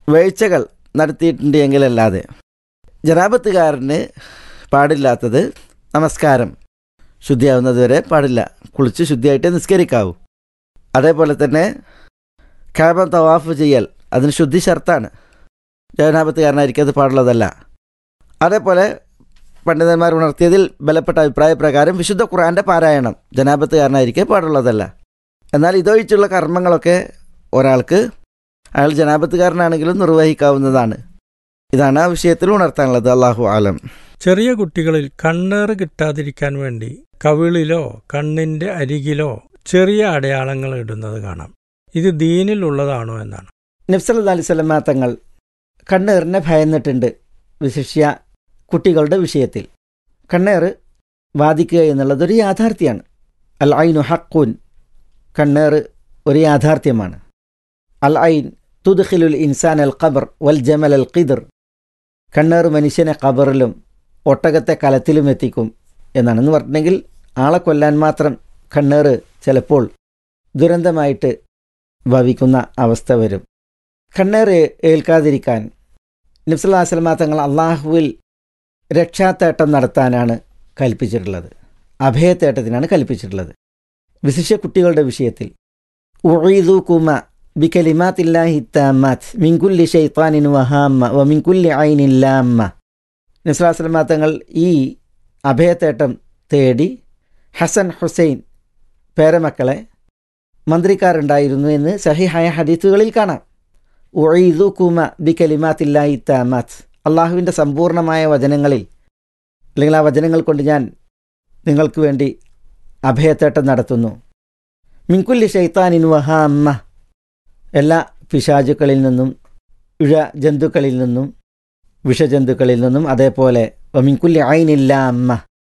വീഴ്ചകൾ നടത്തിയിട്ടുണ്ട് എങ്കിലല്ലാതെ ജനാപത്തുകാരന് പാടില്ലാത്തത് നമസ്കാരം ശുദ്ധിയാവുന്നതുവരെ പാടില്ല കുളിച്ച് ശുദ്ധിയായിട്ട് നിസ്കരിക്കാവൂ അതേപോലെ തന്നെ കാബം തവാഫ് ചെയ്യൽ അതിന് ശുദ്ധി ഷർത്താണ് ജനാപത്തുകാരനായിരിക്കും അത് പാടുള്ളതല്ല അതേപോലെ പണ്ഡിതന്മാർ ഉണർത്തിയതിൽ ബലപ്പെട്ട അഭിപ്രായ പ്രകാരം വിശുദ്ധ ഖുറാൻ്റെ പാരായണം ജനാപത്തുകാരനായിരിക്കെ പാടുള്ളതല്ല എന്നാൽ ഇതൊഴിച്ചുള്ള കർമ്മങ്ങളൊക്കെ ഒരാൾക്ക് അയാൾ ജനാപത്തുകാരനാണെങ്കിലും നിർവഹിക്കാവുന്നതാണ് ഇതാണ് ആ വിഷയത്തിൽ ഉണർത്താനുള്ളത് അള്ളാഹു ആലം ചെറിയ കുട്ടികളിൽ കണ്ണേറ് കിട്ടാതിരിക്കാൻ വേണ്ടി കവിളിലോ കണ്ണിന്റെ അരികിലോ ചെറിയ അടയാളങ്ങൾ ഇടുന്നത് കാണാം ഇത് ദീനിലുള്ളതാണോ എന്നാണ് നബ്സല്ലാ അലൈഹി സ്വലമാ തങ്ങൾ കണ്ണേറിനെ ഭയന്നിട്ടുണ്ട് വിശിഷ്യ കുട്ടികളുടെ വിഷയത്തിൽ കണ്ണേറ് ബാധിക്കുക എന്നുള്ളത് ഒരു യാഥാർത്ഥ്യമാണ് അൽ ഐനു ഹക്കൂൻ കണ്ണേറ് ഒരു യാഥാർത്ഥ്യമാണ് അൽ ഐൻ തുദ്ഖിലുൽ ഇൻസാൻ അൽ ഖബർ വൽ ജമൽ അൽ ഖിദർ കണ്ണേറ് മനുഷ്യനെ ഖബറിലും ഒട്ടകത്തെ കലത്തിലും എത്തിക്കും എന്നാണ് എന്ന് പറഞ്ഞിട്ടുണ്ടെങ്കിൽ ആളെ കൊല്ലാൻ മാത്രം കണ്ണേറ് ചിലപ്പോൾ ദുരന്തമായിട്ട് ഭവിക്കുന്ന അവസ്ഥ വരും കണ്ണേറ് ഏൽക്കാതിരിക്കാൻ നബ്സല്ലാ സ്വലമാ തങ്ങൾ അള്ളാഹുവിൽ രക്ഷാത്തേട്ടം നടത്താനാണ് കൽപ്പിച്ചിട്ടുള്ളത് അഭയത്തേട്ടത്തിനാണ് കൽപ്പിച്ചിട്ടുള്ളത് വിശിഷ്യ കുട്ടികളുടെ വിഷയത്തിൽ ഉഴീദു കുമ ബിക്കലിമാത്തില്ലാഹി താമാത്ത് മിൻകുല്ലി ഷെയ്ത്താനിൻ വഹാമ്മ വ മിൻകുല്ലി ഐനില്ലാമ്മ നബ്സല്ലാ സ്വലമാ തങ്ങൾ ഈ അഭയത്തേട്ടം തേടി ഹസൻ ഹുസൈൻ പേരമക്കളെ മന്ത്രിക്കാരുണ്ടായിരുന്നു എന്ന് സഹിഹായ ഹദീത്തുകളിൽ കാണാം ഉഴീദു കുമ ബി കലിമാത്തില്ലായി താമാത്ത് അള്ളാഹുവിൻ്റെ സമ്പൂർണമായ വചനങ്ങളിൽ അല്ലെങ്കിൽ ആ വചനങ്ങൾ കൊണ്ട് ഞാൻ നിങ്ങൾക്ക് വേണ്ടി അഭയത്തേട്ടം നടത്തുന്നു മിൻകുല്ലി ഷെയ്ത്താനിൻ വഹാമ്മ എല്ലാ പിശാചുക്കളിൽ നിന്നും ഇഴ ജന്തുക്കളിൽ നിന്നും വിഷജന്തുക്കളിൽ നിന്നും അതേപോലെ മിൻകുല്ലി ഐനില്ല അമ്മ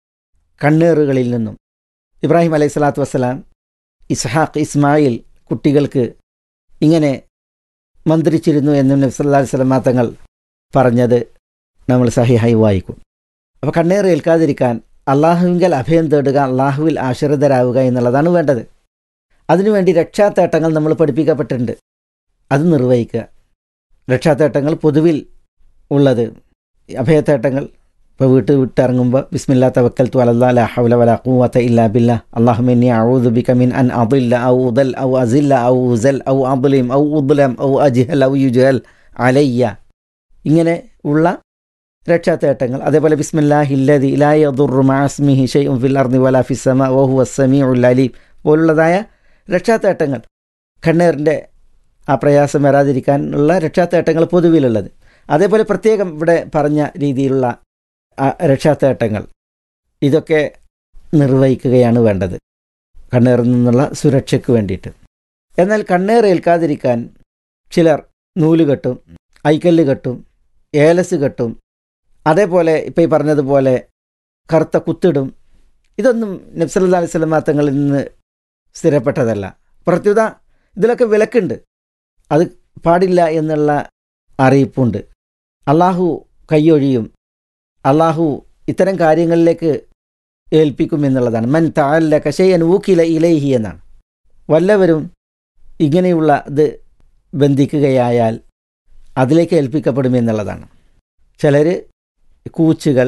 കണ്ണേറുകളിൽ നിന്നും ഇബ്രാഹിം അലൈഹി സ്വലാത്തു വസ്സലാം ഇസ്ഹാഖ് ഇസ്മായിൽ കുട്ടികൾക്ക് ഇങ്ങനെ മന്ത്രിച്ചിരുന്നു എന്നും നബ്സല്ലാ സ്വലമാ തങ്ങൾ പറഞ്ഞത് നമ്മൾ സഹിഹായി വായിക്കും അപ്പോൾ കണ്ണേറ് ഏൽക്കാതിരിക്കാൻ അള്ളാഹുവിങ്കൽ അഭയം തേടുക അള്ളാഹുവിൽ ആശ്രിതരാവുക എന്നുള്ളതാണ് വേണ്ടത് അതിനുവേണ്ടി രക്ഷാത്തേട്ടങ്ങൾ നമ്മൾ പഠിപ്പിക്കപ്പെട്ടിട്ടുണ്ട് അത് നിർവഹിക്കുക രക്ഷാത്തേട്ടങ്ങൾ പൊതുവിൽ ഉള്ളത് അഭയത്തേട്ടങ്ങൾ ഇപ്പോൾ വീട്ടിൽ വിട്ടിറങ്ങുമ്പോൾ ബിസ്മില്ലാ തവക്കൽ തു അലല്ലാ ലാ ഹൗല വലാ ഖുവത ഇല്ലാ ബില്ലാ അല്ലാഹുമ്മ അഊദു ബിക മിൻ അൻ അദില്ല ഔ ഉദൽ ഔ അസില്ല ഔ ഉസൽ ഔ അദ്ലിം ഔ ഉദ്ലം ഔ അജ്ഹൽ ഔ യുജൽ അലയ്യ ഇങ്ങനെ ഉള്ള രക്ഷാത്തേട്ടങ്ങൾ അതേപോലെ ബിസ്മില്ലാഹില്ലദി ലാ യദുറു മഅസ്മിഹി ഷൈഉൻ ഫിൽ അർദി വലാ ഫിസ് സമ വഹുവ സമീഉൽ അലീം പോലുള്ളതായ രക്ഷാത്തേട്ടങ്ങൾ കണ്ണേറിൻ്റെ ആ പ്രയാസം വരാതിരിക്കാനുള്ള രക്ഷാത്തേട്ടങ്ങൾ പൊതുവിലുള്ളത് അതേപോലെ പ്രത്യേകം ഇവിടെ പറഞ്ഞ രീതിയിലുള്ള രക്ഷാത്തേട്ടങ്ങൾ ഇതൊക്കെ നിർവഹിക്കുകയാണ് വേണ്ടത് കണ്ണേറിൽ നിന്നുള്ള സുരക്ഷയ്ക്ക് വേണ്ടിയിട്ട് എന്നാൽ കണ്ണേർ ഏൽക്കാതിരിക്കാൻ ചിലർ നൂല് കെട്ടും ഐക്കല്ല് കെട്ടും ഏലസ് കെട്ടും അതേപോലെ ഇപ്പോൾ ഈ പറഞ്ഞതുപോലെ കറുത്ത കുത്തിടും ഇതൊന്നും നബ്സല്ലാ അലൈഹി സ്വലമാ തങ്ങളിൽ നിന്ന് സ്ഥിരപ്പെട്ടതല്ല പ്രത്യുത ഇതിലൊക്കെ വിലക്കുണ്ട് അത് പാടില്ല എന്നുള്ള അറിയിപ്പുണ്ട് അള്ളാഹു കൈയൊഴിയും അള്ളാഹു ഇത്തരം കാര്യങ്ങളിലേക്ക് ഏൽപ്പിക്കും എന്നുള്ളതാണ് മൻ താല്ല കശയൻ ഊക്കില ഇലൈഹി എന്നാണ് വല്ലവരും ഇങ്ങനെയുള്ള ഇത് ബന്ധിക്കുകയായാൽ അതിലേക്ക് ഏൽപ്പിക്കപ്പെടും എന്നുള്ളതാണ് ചിലർ കൂച്ചുകൾ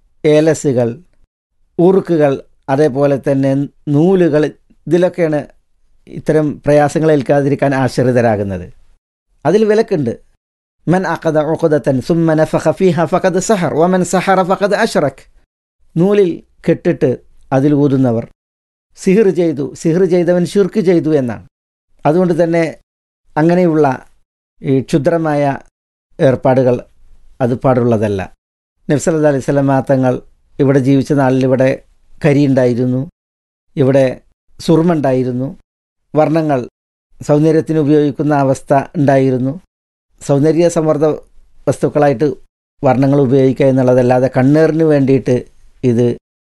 ഏലസുകൾ ഉറുക്കുകൾ അതേപോലെ തന്നെ നൂലുകൾ ഇതിലൊക്കെയാണ് ഇത്തരം പ്രയാസങ്ങൾ ഏൽക്കാതിരിക്കാൻ ആശ്രിതരാകുന്നത് അതിൽ വിലക്കുണ്ട് മൻ അഖദ ഉഖദത്തൻ സുമ്മ നഫഖ ഫീഹ ഫഖദ് സഹർ വമൻ സഹറ ഫഖദ് അഷ്റക് നൂലിൽ കെട്ടിട്ട് അതിൽ ഊതുന്നവർ സിഹിർ ചെയ്തു സിഹിർ ചെയ്തവൻ ഷിർക്ക് ചെയ്തു എന്നാണ് അതുകൊണ്ട് തന്നെ അങ്ങനെയുള്ള ഈ ക്ഷുദ്രമായ ഏർപ്പാടുകൾ അത് പാടുള്ളതല്ല നബ്സല്ലാ അലൈഹി സ്വലമാ തങ്ങൾ ഇവിടെ ജീവിച്ച നാളിൽ ഇവിടെ കരിയുണ്ടായിരുന്നു ഇവിടെ സുർമുണ്ടായിരുന്നു വർണ്ണങ്ങൾ സൗന്ദര്യത്തിന് ഉപയോഗിക്കുന്ന അവസ്ഥ ഉണ്ടായിരുന്നു സൗന്ദര്യ സമ്മർദ്ദ വസ്തുക്കളായിട്ട് വർണ്ണങ്ങൾ ഉപയോഗിക്കുക എന്നുള്ളതല്ലാതെ കണ്ണേറിന് വേണ്ടിയിട്ട് ഇത്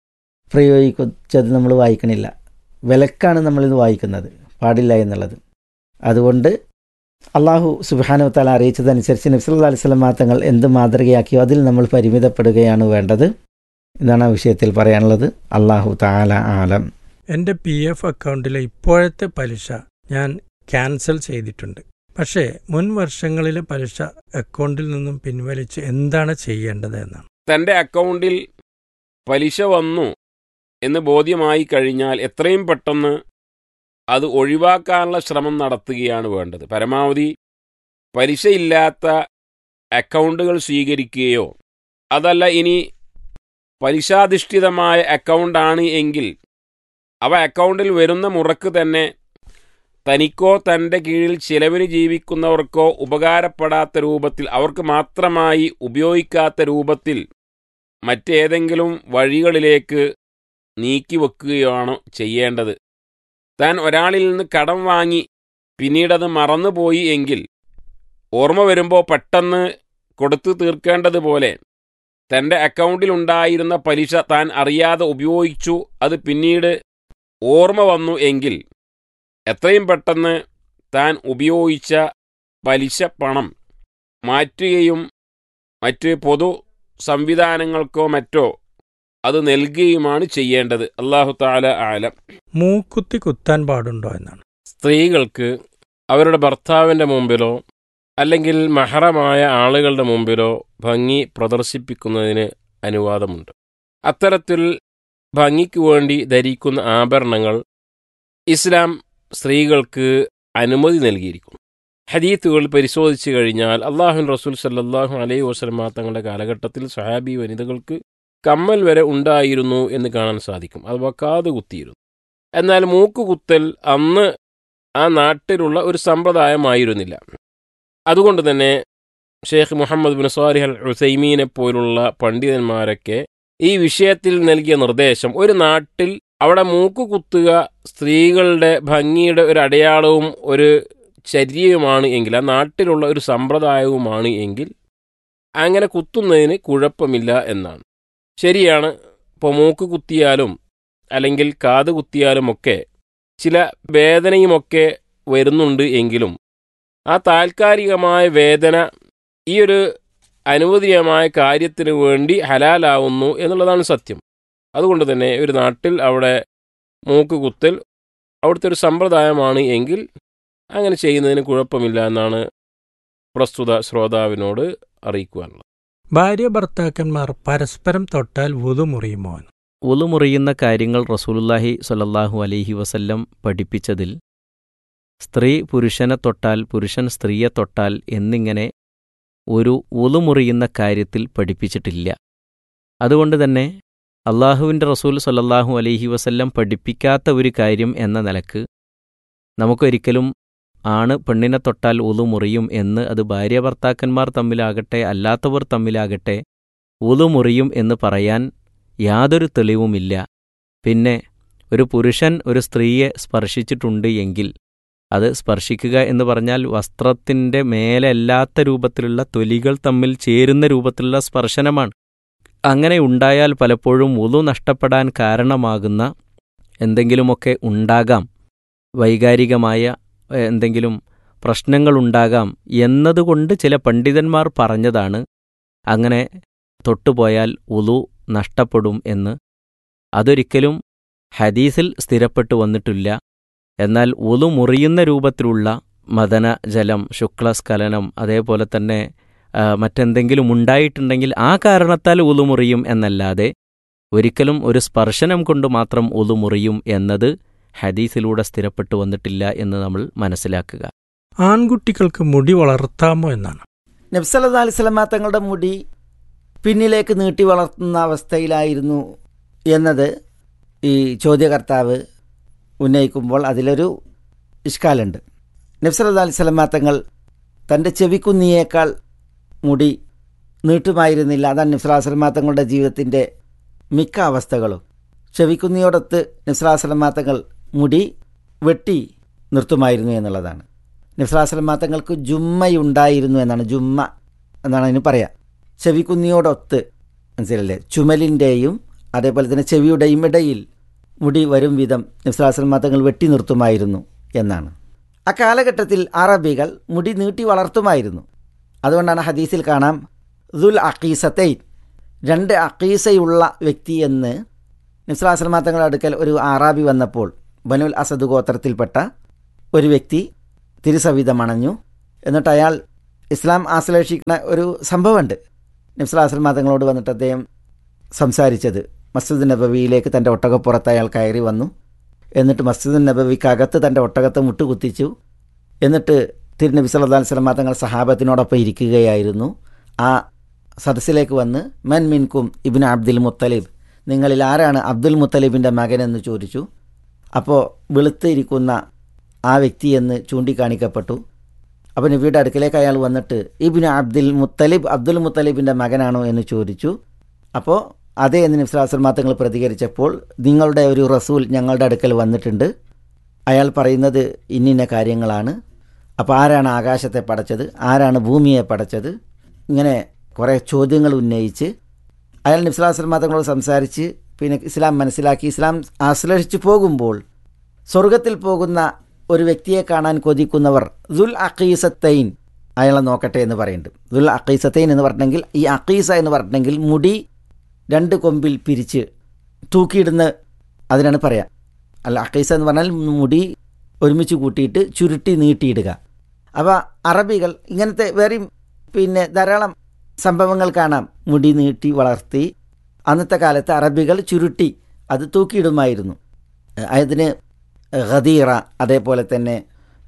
പ്രയോഗിച്ചത് നമ്മൾ വായിക്കണില്ല വിലക്കാണ് നമ്മളിത് വായിക്കുന്നത് പാടില്ല എന്നുള്ളത് അതുകൊണ്ട് അള്ളാഹു സുബാനു താല അറിയിച്ചതനുസരിച്ച് നബ്സല്ലാ അലൈഹി സ്വലം തങ്ങൾ എന്ത് മാതൃകയാക്കിയോ അതിൽ നമ്മൾ പരിമിതപ്പെടുകയാണ് വേണ്ടത് ഇതാണ് ആ വിഷയത്തിൽ പറയാനുള്ളത് അള്ളാഹു താല ആലം എൻ്റെ പി എഫ് അക്കൗണ്ടിലെ ഇപ്പോഴത്തെ പലിശ ഞാൻ ക്യാൻസൽ ചെയ്തിട്ടുണ്ട് പക്ഷേ മുൻ വർഷങ്ങളിലെ പലിശ അക്കൗണ്ടിൽ നിന്നും പിൻവലിച്ച് എന്താണ് ചെയ്യേണ്ടത് എന്നാണ് തൻ്റെ അക്കൗണ്ടിൽ പലിശ വന്നു എന്ന് ബോധ്യമായി കഴിഞ്ഞാൽ എത്രയും പെട്ടെന്ന് അത് ഒഴിവാക്കാനുള്ള ശ്രമം നടത്തുകയാണ് വേണ്ടത് പരമാവധി പലിശയില്ലാത്ത അക്കൗണ്ടുകൾ സ്വീകരിക്കുകയോ അതല്ല ഇനി പലിശാധിഷ്ഠിതമായ അക്കൗണ്ടാണ് എങ്കിൽ അവ അക്കൗണ്ടിൽ വരുന്ന മുറക്ക് തന്നെ തനിക്കോ തൻ്റെ കീഴിൽ ചിലവിന് ജീവിക്കുന്നവർക്കോ ഉപകാരപ്പെടാത്ത രൂപത്തിൽ അവർക്ക് മാത്രമായി ഉപയോഗിക്കാത്ത രൂപത്തിൽ മറ്റേതെങ്കിലും വഴികളിലേക്ക് നീക്കിവെക്കുകയാണോ ചെയ്യേണ്ടത് താൻ ഒരാളിൽ നിന്ന് കടം വാങ്ങി പിന്നീടത് മറന്നുപോയി എങ്കിൽ ഓർമ്മ വരുമ്പോൾ പെട്ടെന്ന് കൊടുത്തു തീർക്കേണ്ടതുപോലെ തൻ്റെ അക്കൗണ്ടിലുണ്ടായിരുന്ന പലിശ താൻ അറിയാതെ ഉപയോഗിച്ചു അത് പിന്നീട് ഓർമ്മ വന്നു എങ്കിൽ എത്രയും പെട്ടെന്ന് താൻ ഉപയോഗിച്ച പലിശ പണം മാറ്റുകയും മറ്റ് പൊതു സംവിധാനങ്ങൾക്കോ മറ്റോ അത് നൽകുകയുമാണ് ചെയ്യേണ്ടത് അള്ളാഹു താല ആലം മൂക്കുത്തി കുത്താൻ പാടുണ്ടോ എന്നാണ് സ്ത്രീകൾക്ക് അവരുടെ ഭർത്താവിൻ്റെ മുമ്പിലോ അല്ലെങ്കിൽ മഹറമായ ആളുകളുടെ മുമ്പിലോ ഭംഗി പ്രദർശിപ്പിക്കുന്നതിന് അനുവാദമുണ്ട് അത്തരത്തിൽ ഭംഗിക്ക് വേണ്ടി ധരിക്കുന്ന ആഭരണങ്ങൾ ഇസ്ലാം സ്ത്രീകൾക്ക് അനുമതി നൽകിയിരിക്കുന്നു ഹദീത്തുകൾ പരിശോധിച്ചു കഴിഞ്ഞാൽ അള്ളാഹുൻ റസൂൽ സല്ലാഹു അലൈഹി വസ്ലമ തങ്ങളുടെ കാലഘട്ടത്തിൽ സഹാബി വനിതകൾക്ക് കമ്മൽ വരെ ഉണ്ടായിരുന്നു എന്ന് കാണാൻ സാധിക്കും അഥവാ കാത് കുത്തിയിരുന്നു എന്നാൽ മൂക്ക് കുത്തൽ അന്ന് ആ നാട്ടിലുള്ള ഒരു സമ്പ്രദായമായിരുന്നില്ല അതുകൊണ്ട് തന്നെ Sheikh Muhammad bin Salih al ഉസൈമീനെ പോലുള്ള പണ്ഡിതന്മാരൊക്കെ ഈ വിഷയത്തിൽ നൽകിയ നിർദ്ദേശം ഒരു നാട്ടിൽ അവിടെ മൂക്ക് കുത്തുക സ്ത്രീകളുടെ ഭംഗിയുടെ ഒരു അടയാളവും ഒരു ചര്യയുമാണ് എങ്കിൽ ആ നാട്ടിലുള്ള ഒരു സമ്പ്രദായവുമാണ് എങ്കിൽ അങ്ങനെ കുത്തുന്നതിന് കുഴപ്പമില്ല എന്നാണ് ശരിയാണ് ഇപ്പോൾ മൂക്ക് കുത്തിയാലും അല്ലെങ്കിൽ കാത് കുത്തിയാലുമൊക്കെ ചില വേദനയുമൊക്കെ വരുന്നുണ്ട് എങ്കിലും ആ താൽക്കാലികമായ വേദന ഈ ഒരു അനുവദനീയമായ കാര്യത്തിന് വേണ്ടി ഹലാലാവുന്നു എന്നുള്ളതാണ് സത്യം അതുകൊണ്ട് തന്നെ ഒരു നാട്ടിൽ അവിടെ മൂക്ക് കുത്തൽ അവിടുത്തെ ഒരു സമ്പ്രദായമാണ് എങ്കിൽ അങ്ങനെ ചെയ്യുന്നതിന് കുഴപ്പമില്ല എന്നാണ് പ്രസ്തുത ശ്രോതാവിനോട് അറിയിക്കുവാനുള്ളത് ഭാര്യ ഭർത്താക്കന്മാർ പരസ്പരം തൊട്ടാൽ വുതു മുറിയുമോ എന്ന് ഒലുമുറിയുന്ന കാര്യങ്ങൾ റസൂലുല്ലാഹി സ്വല്ലല്ലാഹു അലൈഹി വസല്ലം പഠിപ്പിച്ചതിൽ സ്ത്രീ പുരുഷനെ തൊട്ടാൽ പുരുഷൻ സ്ത്രീയെ തൊട്ടാൽ എന്നിങ്ങനെ ഒരു ഒലുമുറിയുന്ന കാര്യത്തിൽ പഠിപ്പിച്ചിട്ടില്ല അതുകൊണ്ട് തന്നെ അള്ളാഹുവിൻ്റെ റസൂൽ സ്വല്ലല്ലാഹു അലൈഹി വസല്ലം പഠിപ്പിക്കാത്ത ഒരു കാര്യം എന്ന നിലക്ക് നമുക്കൊരിക്കലും ആണ് പെണ്ണിനെ തൊട്ടാൽ ഒതു മുറിയും എന്ന് അത് ഭാര്യ ഭർത്താക്കന്മാർ തമ്മിലാകട്ടെ അല്ലാത്തവർ തമ്മിലാകട്ടെ ഒതു മുറിയും എന്ന് പറയാൻ യാതൊരു തെളിവുമില്ല പിന്നെ ഒരു പുരുഷൻ ഒരു സ്ത്രീയെ സ്പർശിച്ചിട്ടുണ്ട് എങ്കിൽ അത് സ്പർശിക്കുക എന്ന് പറഞ്ഞാൽ വസ്ത്രത്തിൻ്റെ മേലല്ലാത്ത രൂപത്തിലുള്ള തൊലികൾ തമ്മിൽ ചേരുന്ന രൂപത്തിലുള്ള സ്പർശനമാണ് അങ്ങനെ ഉണ്ടായാൽ പലപ്പോഴും ഉളു നഷ്ടപ്പെടാൻ കാരണമാകുന്ന എന്തെങ്കിലുമൊക്കെ ഉണ്ടാകാം വൈകാരികമായ എന്തെങ്കിലും പ്രശ്നങ്ങളുണ്ടാകാം എന്നതുകൊണ്ട് ചില പണ്ഡിതന്മാർ പറഞ്ഞതാണ് അങ്ങനെ തൊട്ടുപോയാൽ ഉളു നഷ്ടപ്പെടും എന്ന് അതൊരിക്കലും ഹദീസിൽ സ്ഥിരപ്പെട്ടു വന്നിട്ടില്ല എന്നാൽ ഉളു മുറിയുന്ന രൂപത്തിലുള്ള മദന ജലം ശുക്ലസ്ഖലനം അതേപോലെ തന്നെ മറ്റെന്തെങ്കിലും ഉണ്ടായിട്ടുണ്ടെങ്കിൽ ആ കാരണത്താൽ ഉളു മുറിയും എന്നല്ലാതെ ഒരിക്കലും ഒരു സ്പർശനം കൊണ്ട് മാത്രം ഉളു മുറിയും എന്നത് ഹദീസിലൂടെ സ്ഥിരപ്പെട്ടു വന്നിട്ടില്ല എന്ന് നമ്മൾ മനസ്സിലാക്കുക ആൺകുട്ടികൾക്ക് മുടി വളർത്താമോ എന്നാണ് നബ്സല്ലാ അലിസ്ലമ തങ്ങളുടെ മുടി പിന്നിലേക്ക് നീട്ടി വളർത്തുന്ന അവസ്ഥയിലായിരുന്നു എന്നത് ഈ ചോദ്യകർത്താവ് ഉന്നയിക്കുമ്പോൾ അതിലൊരു ഇഷ്കാലുണ്ട് നബ്സല്ലാ അലിസ്ലമ തങ്ങൾ തൻ്റെ ചെവിക്കുന്നിയേക്കാൾ മുടി നീട്ടുമായിരുന്നില്ല അതാണ് നബ്സലാസ്ലമ തങ്ങളുടെ ജീവിതത്തിൻ്റെ മിക്ക അവസ്ഥകളും ചെവിക്കുന്നിയോടൊത്ത് നബ്സലാസ്ലമ തങ്ങൾ മുടി വെട്ടി നിർത്തുമായിരുന്നു എന്നുള്ളതാണ് നബ്സലാസ്ലമ തങ്ങൾക്ക് ജുമ്മയുണ്ടായിരുന്നു എന്നാണ് ജുമ്മ എന്നാണ് അതിന് പറയാം ചെവിക്കുന്നിയോടൊത്ത് മനസ്സിലല്ലേ ചുമലിൻ്റെയും അതേപോലെ തന്നെ ചെവിയുടെയും ഇടയിൽ മുടി വരും വിധം നബ്സലാസ്ലമ തങ്ങൾ വെട്ടി നിർത്തുമായിരുന്നു എന്നാണ് ആ കാലഘട്ടത്തിൽ അറബികൾ മുടി നീട്ടി വളർത്തുമായിരുന്നു അതുകൊണ്ടാണ് ഹദീസിൽ കാണാം ദുൽ അക്കീസത്തൈൻ രണ്ട് അക്കീസയുള്ള വ്യക്തി എന്ന് നിസ്ലാസ്ലമ തങ്ങളുടെ അടുക്കൽ ഒരു ആറാബി വന്നപ്പോൾ ബനുൽ അസദ് ഗോത്രത്തിൽപ്പെട്ട ഒരു വ്യക്തി തിരുസവിധമണഞ്ഞു എന്നിട്ട് അയാൾ ഇസ്ലാം ആശ്ലേഷിക്കുന്ന ഒരു സംഭവമുണ്ട് നബ്സലാസ്ലം തങ്ങളോട് വന്നിട്ട് അദ്ദേഹം സംസാരിച്ചത് മസ്ജിദ് നബവിയിലേക്ക് തൻ്റെ ഒട്ടകപ്പുറത്ത് അയാൾ കയറി വന്നു എന്നിട്ട് മസ്ജിദ് നബവിക്കകത്ത് തൻ്റെ ഒട്ടകത്തെ മുട്ടുകുത്തിച്ചു എന്നിട്ട് തിരുനബി സല്ലല്ലാഹു അലൈഹി വസല്ലം തങ്ങൾ സഹാബത്തിനോടൊപ്പം ഇരിക്കുകയായിരുന്നു ആ സദസ്സിലേക്ക് വന്ന് മൻ മിൻകും ഇബിൻ അബ്ദുൽ മുത്തലിബ് നിങ്ങളിൽ ആരാണ് അബ്ദുൽ മുത്തലിബിൻ്റെ മകനെന്ന് ചോദിച്ചു അപ്പോൾ വെളുത്തിരിക്കുന്ന ആ വ്യക്തി എന്ന് ചൂണ്ടിക്കാണിക്കപ്പെട്ടു അപ്പോൾ നബിയുടെ അടുക്കലേക്ക് അയാൾ വന്നിട്ട് ഇബിന് അബ്ദുൽ മുത്തലിബ് അബ്ദുൽ മുത്തലിബിൻ്റെ മകനാണോ എന്ന് ചോദിച്ചു അപ്പോൾ അതേ എന്ന് നിസ്ലാസ്ലമാ തങ്ങൾ പ്രതികരിച്ചപ്പോൾ നിങ്ങളുടെ ഒരു റസൂൽ ഞങ്ങളുടെ അടുക്കൽ വന്നിട്ടുണ്ട് അയാൾ പറയുന്നത് ഇന്നിന്ന കാര്യങ്ങളാണ് അപ്പോൾ ആരാണ് ആകാശത്തെ പടച്ചത് ആരാണ് ഭൂമിയെ പടച്ചത് ഇങ്ങനെ കുറേ ചോദ്യങ്ങൾ ഉന്നയിച്ച് അയാൾ നിസ്ലാസ്ലമാ തങ്ങളോട് സംസാരിച്ച് പിന്നെ ഇസ്ലാം മനസ്സിലാക്കി ഇസ്ലാം ആശ്ലേഷിച്ചു പോകുമ്പോൾ സ്വർഗത്തിൽ പോകുന്ന ഒരു വ്യക്തിയെ കാണാൻ കൊതിക്കുന്നവർ ദുൽ അഖീസത്തൈൻ അയാളെ നോക്കട്ടെ എന്ന് പറയുന്നുണ്ട് ദുൽ അഖീസത്തൈൻ എന്ന് പറഞ്ഞെങ്കിൽ ഈ അഖീസ എന്ന് പറഞ്ഞെങ്കിൽ മുടി രണ്ട് കൊമ്പിൽ പിരിച്ച് തൂക്കിയിടുന്ന അതിനാണ് പറയാം അല്ല അഖീസ എന്ന് പറഞ്ഞാൽ മുടി ഒരുമിച്ച് കൂട്ടിയിട്ട് ചുരുട്ടി നീട്ടിയിടുക അപ്പോൾ അറബികൾ ഇങ്ങനത്തെ വേറെയും പിന്നെ ധാരാളം സംഭവങ്ങൾ കാണാം മുടി നീട്ടി വളർത്തി അന്നത്തെ കാലത്ത് അറബികൾ ചുരുട്ടി അത് തൂക്കിയിടുമായിരുന്നു അതിന് ഖദീറ അതേപോലെ തന്നെ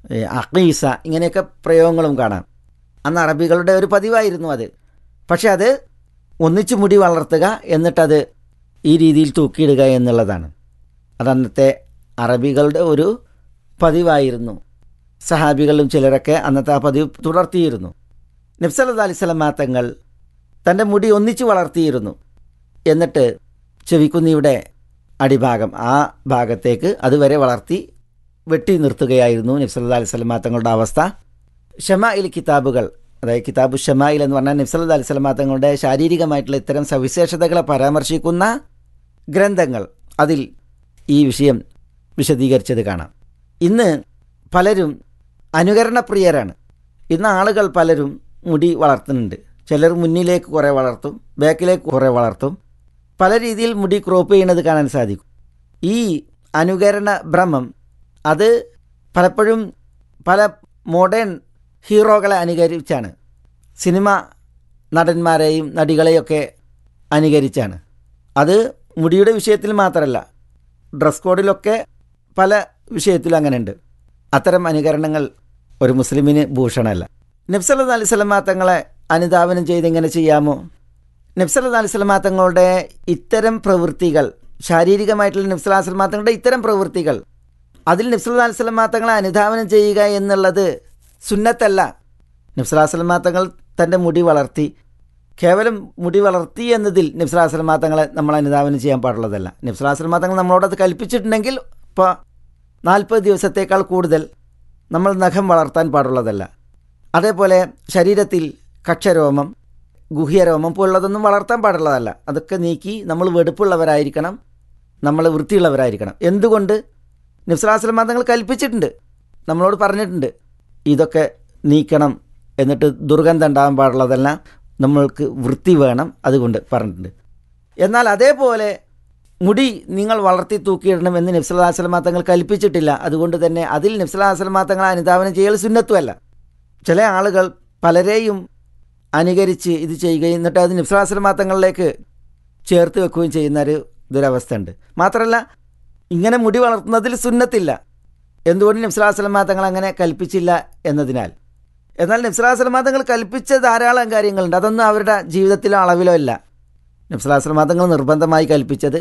അഖീസ ഇങ്ങനെയൊക്കെ പ്രയോഗങ്ങളും കാണാം അന്ന് അറബികളുടെ ഒരു പതിവായിരുന്നു അത് പക്ഷെ അത് ഒന്നിച്ചു മുടി വളർത്തുക എന്നിട്ടത് ഈ രീതിയിൽ തൂക്കിയിടുക എന്നുള്ളതാണ് അതന്നത്തെ അറബികളുടെ ഒരു പതിവായിരുന്നു സഹാബികളും ചിലരൊക്കെ അന്നത്തെ ആ പതിവ് തുടർത്തിയിരുന്നു നബ്സല്ലാ അലിസ്ലാം തങ്ങൾ തൻ്റെ മുടി ഒന്നിച്ചു വളർത്തിയിരുന്നു എന്നിട്ട് ചെവിക്കുന്നിയുടെ അടിഭാഗം ആ ഭാഗത്തേക്ക് അതുവരെ വളർത്തി വെട്ടി നിർത്തുകയായിരുന്നു നബ്സല്ലാ അലൈഹി സ്വലമാ തങ്ങളുടെ അവസ്ഥ ഷമായിൽ കിതാബുകൾ അതായത് കിതാബു ഷമായിൽ എന്ന് പറഞ്ഞാൽ നബ്സല്ലാ അലൈഹി സ്വലമാ തങ്ങളുടെ ശാരീരികമായിട്ടുള്ള ഇത്തരം സവിശേഷതകളെ പരാമർശിക്കുന്ന ഗ്രന്ഥങ്ങൾ അതിൽ ഈ വിഷയം വിശദീകരിച്ചത് കാണാം ഇന്ന് പലരും അനുകരണപ്രിയരാണ് ഇന്ന് ആളുകൾ പലരും മുടി വളർത്തുന്നുണ്ട് ചിലർ മുന്നിലേക്ക് കുറേ വളർത്തും ബാക്കിലേക്ക് കുറേ വളർത്തും പല രീതിയിൽ മുടി ക്രോപ്പ് ചെയ്യുന്നത് കാണാൻ സാധിക്കും ഈ അനുകരണ ഭ്രമം അത് പലപ്പോഴും പല മോഡേൺ ഹീറോകളെ അനുകരിച്ചാണ് സിനിമ നടന്മാരെയും നടികളെയൊക്കെ അനുകരിച്ചാണ് അത് മുടിയുടെ വിഷയത്തിൽ മാത്രമല്ല ഡ്രസ് കോഡിലൊക്കെ പല വിഷയത്തിലും അങ്ങനെയുണ്ട് അത്തരം അനുകരണങ്ങൾ ഒരു മുസ്ലിമിന് ഭൂഷണമല്ല നബ്സല്ലാ അലൈഹി സ്വലമാ തങ്ങളെ അനുധാവനം ചെയ്ത് എങ്ങനെ ചെയ്യാമോ നബ്സല്ലാ അലൈഹി സ്വലമാ തങ്ങളുടെ ഇത്തരം പ്രവൃത്തികൾ ശാരീരികമായിട്ടുള്ള നബ്സല്ലാ സ്വലമാ തങ്ങളുടെ ഇത്തരം പ്രവൃത്തികൾ അതിൽ നബ്സല്ലാ അലൈഹി സ്വലമാ തങ്ങളെ അനുധാവനം ചെയ്യുക എന്നുള്ളത് സുന്നത്തല്ല നബ്സല്ലാ സ്വലമാ തങ്ങൾ തൻ്റെ മുടി വളർത്തി കേവലം മുടി വളർത്തി എന്നതിൽ നബ്സല്ലാ സ്വലമാ തങ്ങളെ നമ്മൾ അനുധാവനം ചെയ്യാൻ പാടുള്ളതല്ല നബ്സല്ലാ സ്വലമാ തങ്ങൾ നമ്മളോടത് കൽപ്പിച്ചിട്ടുണ്ടെങ്കിൽ ഇപ്പോൾ നാൽപ്പത് ദിവസത്തേക്കാൾ കൂടുതൽ നമ്മൾ നഖം വളർത്താൻ പാടുള്ളതല്ല അതേപോലെ ശരീരത്തിൽ കക്ഷരോമം ഗുഹ്യരോമം പോലുള്ളതൊന്നും വളർത്താൻ പാടുള്ളതല്ല അതൊക്കെ നീക്കി നമ്മൾ വെടുപ്പുള്ളവരായിരിക്കണം നമ്മൾ വൃത്തിയുള്ളവരായിരിക്കണം എന്തുകൊണ്ട് നിസ്ലാസ്ലമ തങ്ങൾ കൽപ്പിച്ചിട്ടുണ്ട് നമ്മളോട് പറഞ്ഞിട്ടുണ്ട് ഇതൊക്കെ നീക്കണം എന്നിട്ട് ദുർഗന്ധം ഉണ്ടാകാൻ പാടുള്ളതല്ല നമ്മൾക്ക് വൃത്തി വേണം അതുകൊണ്ട് പറഞ്ഞിട്ടുണ്ട് എന്നാൽ അതേപോലെ മുടി നിങ്ങൾ വളർത്തി തൂക്കിയിടണമെന്ന് നബ്സലാസ്ലമ തങ്ങൾ കൽപ്പിച്ചിട്ടില്ല അതുകൊണ്ട് തന്നെ അതിൽ നബ്സലാസ്ലമ തങ്ങളെ അനുധാവനം ചെയ്യൽ സുന്നത്തുമല്ല ചില ആളുകൾ പലരെയും അനുകരിച്ച് ഇത് ചെയ്യുകയും എന്നിട്ട് അത് നിസ്ലാസ്ലമ തങ്ങളിലേക്ക് ചേർത്ത് വെക്കുകയും ചെയ്യുന്ന ഒരു ദുരവസ്ഥ ഉണ്ട് മാത്രമല്ല ഇങ്ങനെ മുടി വളർത്തുന്നതിൽ സുന്നത്തില്ല എന്തുകൊണ്ട് നബ്സലാസ്ലമ തങ്ങൾ അങ്ങനെ കൽപ്പിച്ചില്ല എന്നതിനാൽ എന്നാൽ നബ്സലാസ്ലമ തങ്ങൾ കൽപ്പിച്ച ധാരാളം കാര്യങ്ങളുണ്ട് അതൊന്നും അവരുടെ ജീവിതത്തിലോ അളവിലോ അല്ല നബ്സലാസ്ലമ തങ്ങൾ നിർബന്ധമായി കൽപ്പിച്ചത്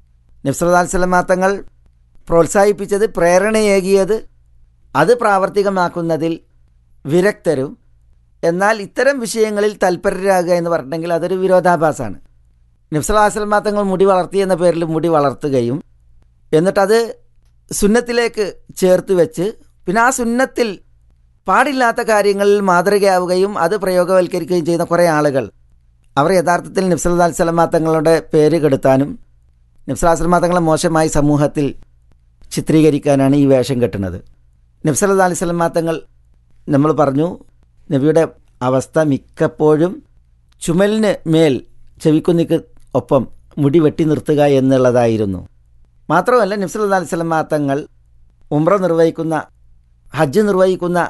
നബ്സലാസ്ലമ തങ്ങൾ പ്രോത്സാഹിപ്പിച്ചത് പ്രേരണയേകിയത് അത് പ്രാവർത്തികമാക്കുന്നതിൽ വിരക്തരും എന്നാൽ ഇത്തരം വിഷയങ്ങളിൽ തൽപരരാകുക എന്ന് പറഞ്ഞിട്ടുണ്ടെങ്കിൽ അതൊരു വിരോധാഭാസമാണ് നിഫ്സലാസ്ലമ തങ്ങൾ മുടി വളർത്തി എന്ന പേരിൽ മുടി വളർത്തുകയും എന്നിട്ടത് സുന്നത്തിലേക്ക് ചേർത്ത് വെച്ച് പിന്നെ ആ സുന്നത്തിൽ പാടില്ലാത്ത കാര്യങ്ങളിൽ മാതൃകയാവുകയും അത് പ്രയോഗവൽക്കരിക്കുകയും ചെയ്യുന്ന കുറേ ആളുകൾ അവർ യഥാർത്ഥത്തിൽ നിഫ്സലാ സ്വലമ തങ്ങളുടെ പേര് കെടുത്താനും നിഫ്സലാസ്ലമ തങ്ങളെ മോശമായി സമൂഹത്തിൽ ചിത്രീകരിക്കാനാണ് ഈ വേഷം കെട്ടുന്നത് നബ്സല്ലാ അലൈഹി സ്വലമ തങ്ങൾ നമ്മൾ പറഞ്ഞു നബിയുടെ അവസ്ഥ മിക്കപ്പോഴും ചുമലിന് മേൽ ചെവിക്കുന്നിക്ക് ഒപ്പം മുടി വെട്ടി നിർത്തുക എന്നുള്ളതായിരുന്നു മാത്രമല്ല നബ്സല്ലാ അലൈഹി സ്വലമ തങ്ങൾ ഉംറ നിർവഹിക്കുന്ന ഹജ്ജ് നിർവഹിക്കുന്ന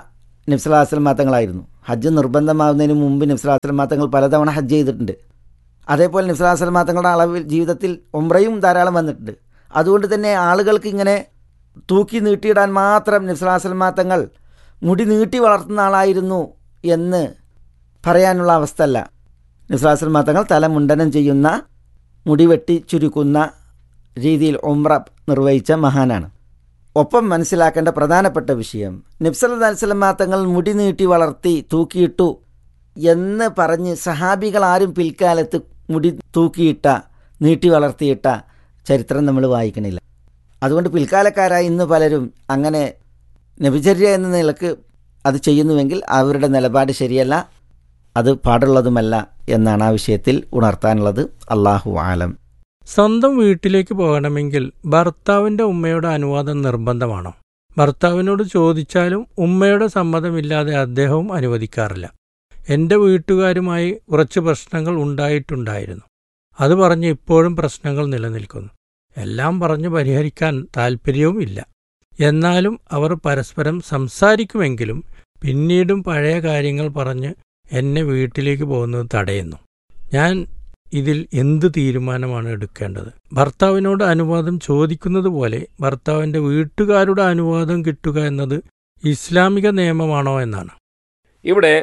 നബ്സലാസ്ലം മാത്തങ്ങളായിരുന്നു ഹജ്ജ് നിർബന്ധമാവുന്നതിന് മുമ്പ് നബ്സലാസ്ലം മാത്തങ്ങൾ പലതവണ ഹജ്ജ് ചെയ്തിട്ടുണ്ട് അതേപോലെ നബ്സലാസ്ലം മാത്തങ്ങളുടെ അളവിൽ ജീവിതത്തിൽ ഉംറയും ധാരാളം വന്നിട്ടുണ്ട് അതുകൊണ്ട് തന്നെ ആളുകൾക്ക് ഇങ്ങനെ തൂക്കി നീട്ടിയിടാൻ മാത്രം നബ്സലാസ്ലം മാത്തങ്ങൾ മുടി നീട്ടി വളർത്തുന്ന ആളായിരുന്നു എന്ന് പറയാനുള്ള അവസ്ഥ അല്ല നബ്സലാസ്ലം മാത്തങ്ങൾ തല മുണ്ടനം ചെയ്യുന്ന മുടി വെട്ടി ചുരുക്കുന്ന രീതിയിൽ ഉംറ നിർവഹിച്ച മഹാനാണ് ഒപ്പം മനസ്സിലാക്കേണ്ട പ്രധാനപ്പെട്ട വിഷയം നബ്സല്ലാസ്ലം തങ്ങൾ മുടി നീട്ടി വളർത്തി തൂക്കിയിട്ടു എന്ന് പറഞ്ഞ് സഹാബികൾ ആരും പിൽക്കാലത്ത് മുടി തൂക്കിയിട്ട നീട്ടി വളർത്തിയിട്ട ചരിത്രം നമ്മൾ വായിക്കണില്ല അതുകൊണ്ട് പിൽക്കാലക്കാരായ ഇന്ന് പലരും അങ്ങനെ നബിചര്യ എന്ന നിലക്ക് അത് ചെയ്യുന്നുവെങ്കിൽ അവരുടെ നിലപാട് ശരിയല്ല അത് പാടുള്ളതുമല്ല എന്നാണ് ആ വിഷയത്തിൽ ഉണർത്താനുള്ളത് അള്ളാഹു ആലം സ്വന്തം വീട്ടിലേക്ക് പോകണമെങ്കിൽ ഭർത്താവിന്റെ ഉമ്മയുടെ അനുവാദം നിർബന്ധമാണോ ഭർത്താവിനോട് ചോദിച്ചാലും ഉമ്മയുടെ സമ്മതമില്ലാതെ അദ്ദേഹവും അനുവദിക്കാറില്ല എന്റെ വീട്ടുകാരുമായി കുറച്ച് പ്രശ്നങ്ങൾ ഉണ്ടായിട്ടുണ്ടായിരുന്നു അത് പറഞ്ഞ് ഇപ്പോഴും പ്രശ്നങ്ങൾ നിലനിൽക്കുന്നു എല്ലാം പറഞ്ഞ് പരിഹരിക്കാൻ താൽപ്പര്യവും ഇല്ല എന്നാലും അവർ പരസ്പരം സംസാരിക്കുമെങ്കിലും പിന്നീടും പഴയ കാര്യങ്ങൾ പറഞ്ഞ് എന്നെ വീട്ടിലേക്ക് പോകുന്നത് തടയുന്നു ഞാൻ ഇതിൽ എന്ത് തീരുമാനമാണ് എടുക്കേണ്ടത് ഭർത്താവിനോട് അനുവാദം ചോദിക്കുന്നത് പോലെ ഭർത്താവിന്റെ വീട്ടുകാരുടെ അനുവാദം കിട്ടുക എന്നത് ഇസ്ലാമിക നിയമമാണോ എന്നാണ് ഇവിടെ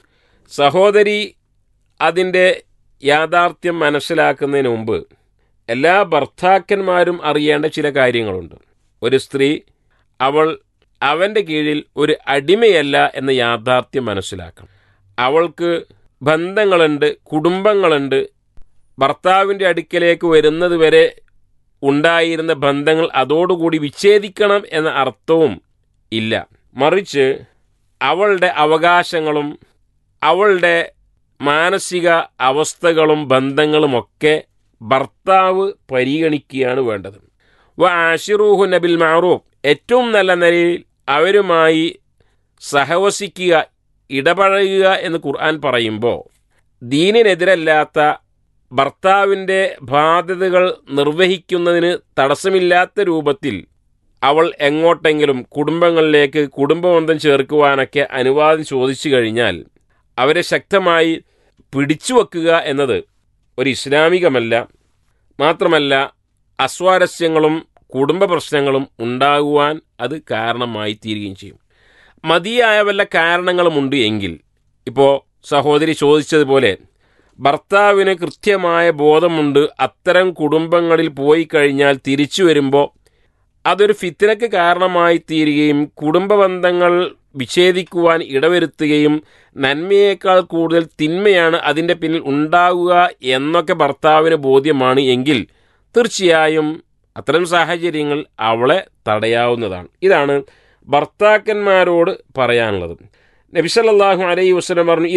സഹോദരി അതിൻ്റെ യാഥാർത്ഥ്യം മനസ്സിലാക്കുന്നതിന് മുമ്പ് എല്ലാ ഭർത്താക്കന്മാരും അറിയേണ്ട ചില കാര്യങ്ങളുണ്ട് ഒരു സ്ത്രീ അവൾ അവൻ്റെ കീഴിൽ ഒരു അടിമയല്ല എന്ന യാഥാർത്ഥ്യം മനസ്സിലാക്കണം അവൾക്ക് ബന്ധങ്ങളുണ്ട് കുടുംബങ്ങളുണ്ട് ഭർത്താവിൻ്റെ അടുക്കലേക്ക് വരുന്നത് വരെ ഉണ്ടായിരുന്ന ബന്ധങ്ങൾ അതോടുകൂടി വിച്ഛേദിക്കണം എന്ന അർത്ഥവും ഇല്ല മറിച്ച് അവളുടെ അവകാശങ്ങളും അവളുടെ മാനസിക അവസ്ഥകളും ബന്ധങ്ങളുമൊക്കെ ഭർത്താവ് പരിഗണിക്കുകയാണ് വേണ്ടത് വ ആഷിറൂഹു നബിൽ മാറൂഫ് ഏറ്റവും നല്ല നിലയിൽ അവരുമായി സഹവസിക്കുക ഇടപഴകുക എന്ന് ഖുർആൻ പറയുമ്പോൾ ദീനിനെതിരല്ലാത്ത ഭർത്താവിൻ്റെ ബാധ്യതകൾ നിർവഹിക്കുന്നതിന് തടസ്സമില്ലാത്ത രൂപത്തിൽ അവൾ എങ്ങോട്ടെങ്കിലും കുടുംബങ്ങളിലേക്ക് കുടുംബബന്ധം ചേർക്കുവാനൊക്കെ അനുവാദം ചോദിച്ചു കഴിഞ്ഞാൽ അവരെ ശക്തമായി പിടിച്ചു വെക്കുക എന്നത് ഒരു ഇസ്ലാമികമല്ല മാത്രമല്ല അസ്വാരസ്യങ്ങളും കുടുംബ പ്രശ്നങ്ങളും ഉണ്ടാകുവാൻ അത് കാരണമായി തീരുകയും ചെയ്യും മതിയായ വല്ല കാരണങ്ങളുമുണ്ട് എങ്കിൽ ഇപ്പോൾ സഹോദരി ചോദിച്ചതുപോലെ ഭർത്താവിന് കൃത്യമായ ബോധമുണ്ട് അത്തരം കുടുംബങ്ങളിൽ പോയി കഴിഞ്ഞാൽ തിരിച്ചു വരുമ്പോൾ അതൊരു ഫിത്തിനക്ക് കാരണമായി തീരുകയും കുടുംബ ബന്ധങ്ങൾ വിച്ഛേദിക്കുവാൻ ഇടവരുത്തുകയും നന്മയേക്കാൾ കൂടുതൽ തിന്മയാണ് അതിൻ്റെ പിന്നിൽ ഉണ്ടാകുക എന്നൊക്കെ ഭർത്താവിന് ബോധ്യമാണ് എങ്കിൽ തീർച്ചയായും അത്തരം സാഹചര്യങ്ങൾ അവളെ തടയാവുന്നതാണ് ഇതാണ് ഭർത്താക്കന്മാരോട് പറയാനുള്ളത് നബിസല്ലാഹു അലൈഹി വസ്ലം പറഞ്ഞു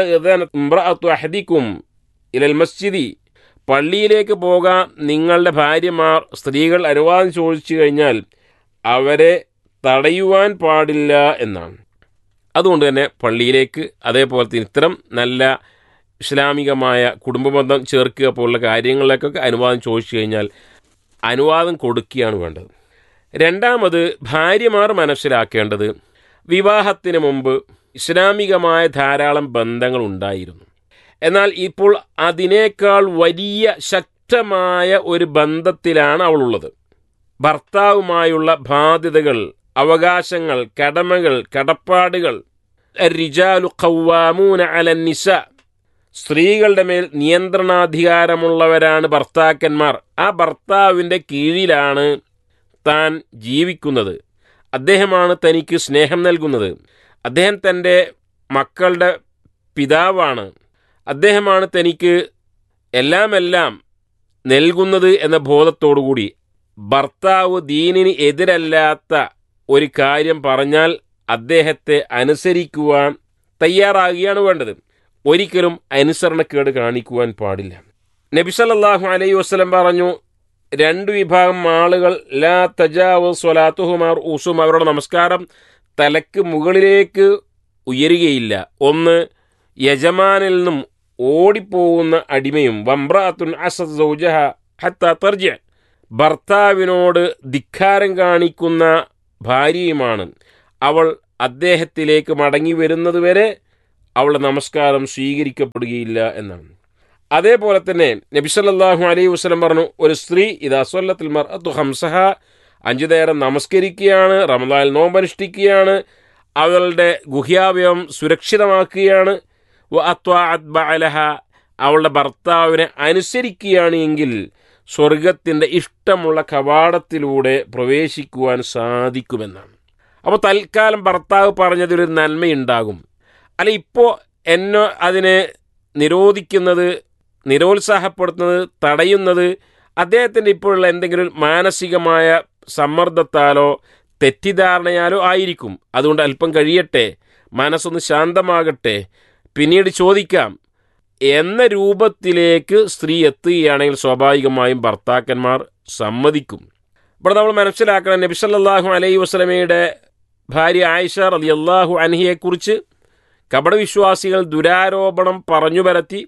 ഇതസ്തഅഹദിക്കും ഇലൽ മസ്ജിദി പള്ളിയിലേക്ക് പോകാൻ നിങ്ങളുടെ ഭാര്യമാർ സ്ത്രീകൾ അനുവാദം ചോദിച്ചു കഴിഞ്ഞാൽ അവരെ തടയുവാൻ പാടില്ല എന്നാണ് അതുകൊണ്ട് തന്നെ പള്ളിയിലേക്ക് അതേപോലെ തന്നെ ഇത്തരം നല്ല ഇസ്ലാമികമായ കുടുംബബന്ധം ചേർക്കുക പോലുള്ള കാര്യങ്ങളിലേക്കൊക്കെ അനുവാദം ചോദിച്ചു കഴിഞ്ഞാൽ അനുവാദം കൊടുക്കുകയാണ് വേണ്ടത് രണ്ടാമത് ഭാര്യമാർ മനസ്സിലാക്കേണ്ടത് വിവാഹത്തിന് മുമ്പ് ഇസ്ലാമികമായ ധാരാളം ബന്ധങ്ങൾ ഉണ്ടായിരുന്നു എന്നാൽ ഇപ്പോൾ അതിനേക്കാൾ വലിയ ശക്തമായ ഒരു ബന്ധത്തിലാണ് അവളുള്ളത് ഭർത്താവുമായുള്ള ബാധ്യതകൾ അവകാശങ്ങൾ കടമകൾ കടപ്പാടുകൾ റിജാലു ഖവ്വാമൂന അലന്നിസ സ്ത്രീകളുടെ മേൽ നിയന്ത്രണാധികാരമുള്ളവരാണ് ഭർത്താക്കന്മാർ ആ ഭർത്താവിൻ്റെ കീഴിലാണ് താൻ ജീവിക്കുന്നത് അദ്ദേഹമാണ് തനിക്ക് സ്നേഹം നൽകുന്നത് അദ്ദേഹം തൻ്റെ മക്കളുടെ പിതാവാണ് അദ്ദേഹമാണ് തനിക്ക് എല്ലാമെല്ലാം നൽകുന്നത് എന്ന ബോധത്തോടുകൂടി ഭർത്താവ് ദീനിന് എതിരല്ലാത്ത ഒരു കാര്യം പറഞ്ഞാൽ അദ്ദേഹത്തെ അനുസരിക്കുവാൻ തയ്യാറാകുകയാണ് വേണ്ടത് ഒരിക്കലും അനുസരണക്കേട് കാണിക്കുവാൻ പാടില്ല നബിസല്ലാഹു അലൈഹി വസ്ലം പറഞ്ഞു രണ്ട് വിഭാഗം ആളുകൾ ലാ തജാവ് സ്വലാത്തുഹുമാർ ഊസും അവരുടെ നമസ്കാരം തലക്ക് മുകളിലേക്ക് ഉയരുകയില്ല ഒന്ന് യജമാനിൽ നിന്നും ഓടിപ്പോകുന്ന അടിമയും വംബ്രാത്തുൻ അസദ് സൗജഹ ഹത്ത തർജ ഭർത്താവിനോട് ധിക്കാരം കാണിക്കുന്ന ഭാര്യയുമാണ് അവൾ അദ്ദേഹത്തിലേക്ക് മടങ്ങി വരുന്നതുവരെ അവളുടെ നമസ്കാരം സ്വീകരിക്കപ്പെടുകയില്ല എന്നാണ് അതേപോലെ തന്നെ നബി സല്ലല്ലാഹു അലൈഹി വസല്ലം പറഞ്ഞു ഒരു സ്ത്രീ ഇതാ സൊല്ലത്തിൽ മർ അതു ഹംസഹ അഞ്ചു നേരം നമസ്കരിക്കുകയാണ് റമദാനിൽ നോമ്പനുഷ്ഠിക്കുകയാണ് അവളുടെ ഗുഹ്യാവയം സുരക്ഷിതമാക്കുകയാണ് വ അത്വാഅത് ബഅലഹ അവളുടെ ഭർത്താവിനെ അനുസരിക്കുകയാണ് എങ്കിൽ സ്വർഗത്തിൻ്റെ ഇഷ്ടമുള്ള കവാടത്തിലൂടെ പ്രവേശിക്കുവാൻ സാധിക്കുമെന്നാണ് അപ്പോൾ തൽക്കാലം ഭർത്താവ് പറഞ്ഞതിലൊരു നന്മയുണ്ടാകും അല്ല ഇപ്പോൾ എന്നെ അതിനെ നിരോധിക്കുന്നത് നിരോത്സാഹപ്പെടുത്തുന്നത് തടയുന്നത് അദ്ദേഹത്തിൻ്റെ ഇപ്പോഴുള്ള എന്തെങ്കിലും മാനസികമായ സമ്മർദ്ദത്താലോ തെറ്റിദ്ധാരണയാലോ ആയിരിക്കും അതുകൊണ്ട് അല്പം കഴിയട്ടെ മനസ്സൊന്ന് ശാന്തമാകട്ടെ പിന്നീട് ചോദിക്കാം എന്ന രൂപത്തിലേക്ക് സ്ത്രീ എത്തുകയാണെങ്കിൽ സ്വാഭാവികമായും ഭർത്താക്കന്മാർ സമ്മതിക്കും ഇവിടെ നമ്മൾ മനസ്സിലാക്കണം നബി സല്ലല്ലാഹു അലൈഹി വസല്ലമയുടെ ഭാര്യ ആയിഷ റളിയല്ലാഹു അൻഹിയെക്കുറിച്ച് കപടവിശ്വാസികൾ ദുരാരോപണം പറഞ്ഞു പരത്തി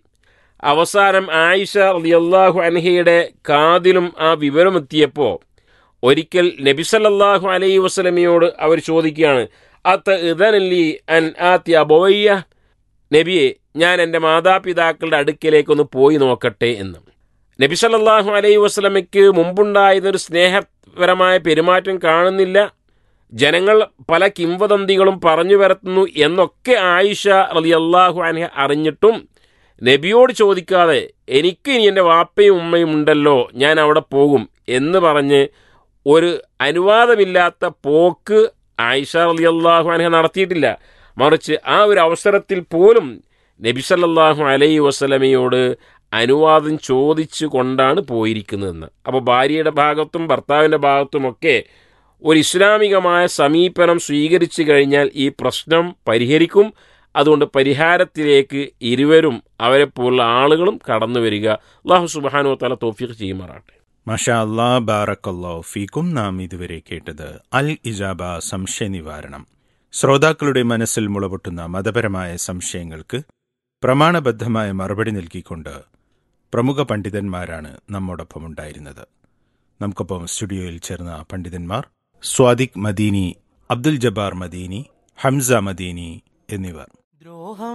അവസാനം ആയിഷ റളിയല്ലാഹു അൻഹയുടെ കാതിലും ആ വിവരമെത്തിയപ്പോൾ ഒരിക്കൽ നബി സല്ലല്ലാഹു അലൈഹി വസല്ലമയോട് അവർ ചോദിക്കുകയാണ് അത്ത ഇതനല്ലി അൻ ആത്തി അബോയ്യ നബിയെ ഞാൻ എൻ്റെ മാതാപിതാക്കളുടെ അടുക്കിലേക്കൊന്ന് പോയി നോക്കട്ടെ എന്ന് നബി സല്ലല്ലാഹു അലൈഹി വസല്ലമയ്ക്ക് മുമ്പുണ്ടായിരുന്നൊരു സ്നേഹപരമായ പെരുമാറ്റം കാണുന്നില്ല ജനങ്ങൾ പല കിംവദന്തികളും പറഞ്ഞു വരത്തുന്നു എന്നൊക്കെ ആയിഷ റളിയല്ലാഹു അൻഹ അറിഞ്ഞിട്ടും നബിയോട് ചോദിക്കാതെ എനിക്ക് ഇനി എൻ്റെ വാപ്പയും ഉമ്മയും ഉണ്ടല്ലോ ഞാൻ അവിടെ പോകും എന്ന് പറഞ്ഞ് ഒരു അനുവാദമില്ലാത്ത പോക്ക് ആയിഷ റളിയല്ലാഹു അൻഹ നടത്തിയിട്ടില്ല മറിച്ച് ആ ഒരു അവസരത്തിൽ പോലും നബി സല്ലല്ലാഹു അലൈഹി വസല്ലമയോട് അനുവാദം ചോദിച്ചു കൊണ്ടാണ് പോയിരിക്കുന്നതെന്ന് അപ്പോൾ ഭാര്യയുടെ ഭാഗത്തും ഭർത്താവിൻ്റെ ഭാഗത്തുമൊക്കെ ഒരു ഇസ്ലാമികമായ സമീപനം സ്വീകരിച്ചു കഴിഞ്ഞാൽ ഈ പ്രശ്നം പരിഹരിക്കും അതുകൊണ്ട് പരിഹാരത്തിലേക്ക് ഇരുവരും അവരെ പോലുള്ള ആളുകളും കടന്നു വരിക അള്ളാഹു സുബാനു തല തോഫിക്ക് ചെയ്യുമാറാട്ടെ മഷാ അല്ലാ ബാറക്കല്ലോ ഫീക്കും നാം ഇതുവരെ കേട്ടത് അൽ ഇജാബ സംശയ നിവാരണം ശ്രോതാക്കളുടെ മനസ്സിൽ മുളപൊട്ടുന്ന മതപരമായ സംശയങ്ങൾക്ക് പ്രമാണബദ്ധമായ മറുപടി നൽകിക്കൊണ്ട് പ്രമുഖ പണ്ഡിതന്മാരാണ് നമ്മോടൊപ്പം ഉണ്ടായിരുന്നത് നമുക്കൊപ്പം സ്റ്റുഡിയോയിൽ ചേർന്ന പണ്ഡിതന്മാർ സ്വാദിഖ് മദീനി അബ്ദുൽ ജബ്ബാർ മദീനി ഹംസ മദീനി എന്നിവർ